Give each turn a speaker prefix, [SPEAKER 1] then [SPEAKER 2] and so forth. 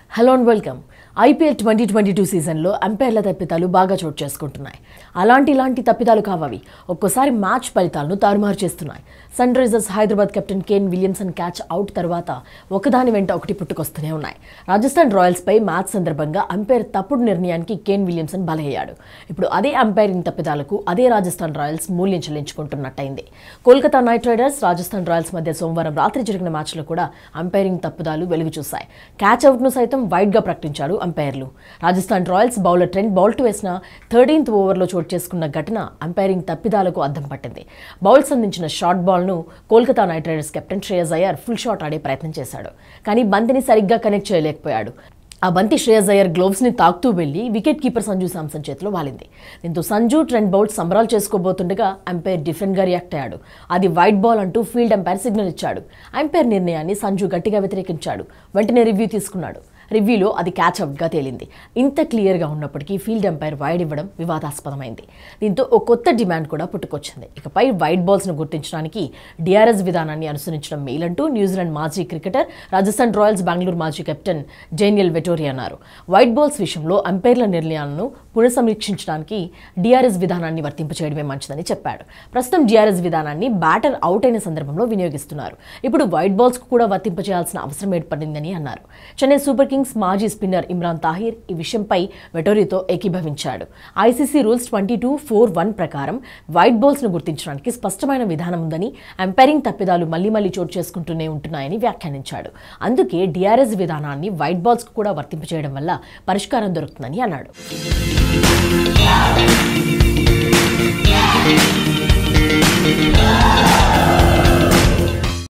[SPEAKER 1] hello and welcome IPL twenty twenty two సీజన్లో అంపైర్ల తప్పిదాలు బాగా చోటు చేసుకుంటున్నాయి అలాంటి ఇలాంటి తప్పిదాలు కావవి ఒక్కోసారి మ్యాచ్ ఫలితాలను తారుమారు చేస్తున్నాయి Sunrisers Hyderabad captain Kane Williamson catch out తర్వాత ఒకదాని వెంట ఒకటి పుట్టుకొస్తూనే ఉన్నాయి రాజస్థాన్ రాయల్స్పై మ్యాచ్ సందర్భంగా అంపైర్ తప్పుడు నిర్ణయానికి కేన్ విలియమ్సన్ బలయ్యాడు ఇప్పుడు అదే అంపైరింగ్ తప్పిదాలకు అదే రాజస్థాన్ రాయల్స్ మూల్యం చెల్లించుకుంటున్నట్టయింది Kolkata Knight Riders Rajasthan Royals మధ్య సోమవారం రాత్రి జరిగిన మ్యాచ్లో కూడా అంపైరింగ్ తప్పుదాలు వెలుగు చూశాయి క్యాచ్ అవుట్ను సైతం వైడ్గా ప్రకటించాడు అంపైర్లు Rajasthan Royals bowler Trent Boult వేసిన థర్టీన్త్ ఓవర్లో చోటు చేసుకున్న ఘటన అంపైరింగ్ తప్పిదాలకు అద్దం పట్టింది బౌల్స్ అందించిన షార్ట్ బాల్ను Kolkata Knight Riders captain Shreyas Iyer pull shot ఆడే ప్రయత్నం చేశాడు కానీ బంతిని సరిగ్గా కనెక్ట్ చేయలేకపోయాడు ఆ బంతి శ్రేయస్ అయ్యర్ గ్లోవ్స్ ని తాకుతూ వెళ్లి వికెట్ కీపర్ సంజు శాంసన్ చేతిలో వాలింది దీంతో సంజు ట్రెంట్ బౌల్ట్ సంబరాలు చేసుకోబోతుండగా అంపైర్ డిఫరెంట్ గా రియాక్ట్ అయ్యాడు అది వైట్ బాల్ అంటూ ఫీల్డ్ అంపైర్ సిగ్నల్ ఇచ్చాడు అంపైర్ నిర్ణయాన్ని సంజు గట్టిగా వ్యతిరేకించాడు వెంటనే రివ్యూ తీసుకున్నాడు రివ్యూలో అది క్యాచ్ అవుట్గా తేలింది ఇంత క్లియర్గా ఉన్నప్పటికీ ఫీల్డ్ అంపైర్ వైడ్ ఇవ్వడం వివాదాస్పదమైంది దీంతో ఓ కొత్త డిమాండ్ కూడా పుట్టుకొచ్చింది ఇకపై వైట్ బాల్స్ను గుర్తించడానికి డిఆర్ఎస్ విధానాన్ని అనుసరించడం మేలంటూ న్యూజిలాండ్ మాజీ క్రికెటర్ రాజస్థాన్ రాయల్స్ బెంగళూరు మాజీ కెప్టెన్ జేనియల్ వెటోరి అన్నారు వైట్ బాల్స్ విషయంలో అంపైర్ల నిర్ణయాలను పునఃసమీక్షించడానికి డిఆర్ఎస్ విధానాన్ని వర్తింపచేయడమే మంచిదని చెప్పాడు ప్రస్తుతం డిఆర్ఎస్ విధానాన్ని బ్యాటర్ అవుట్ అయిన సందర్భంలో వినియోగిస్తున్నారు ఇప్పుడు వైట్ బాల్స్ కు కూడా వర్తింపచేయాల్సిన అవసరం ఏర్పడిందని అన్నారు చెన్నై సూపర్ కింగ్స్ మాజీ స్పిన్నర్ ఇమ్రాన్ తాహిర్ ఈ విషయంపై వెటోరీతో ఏకీభవించాడు ICC rules twenty two four one ప్రకారం వైట్ బాల్స్ ను గుర్తించడానికి స్పష్టమైన విధానం ఉందని అంపైరింగ్ తప్పిదాలు మళ్లీ మళ్లీ చోటు చేసుకుంటూనే ఉంటున్నాయని వ్యాఖ్యానించాడు అందుకే డిఆర్ఎస్ విధానాన్ని వైట్ బాల్స్ కు కూడా వర్తింపచేయడం వల్ల పరిష్కారం దొరుకుతుందని అన్నాడు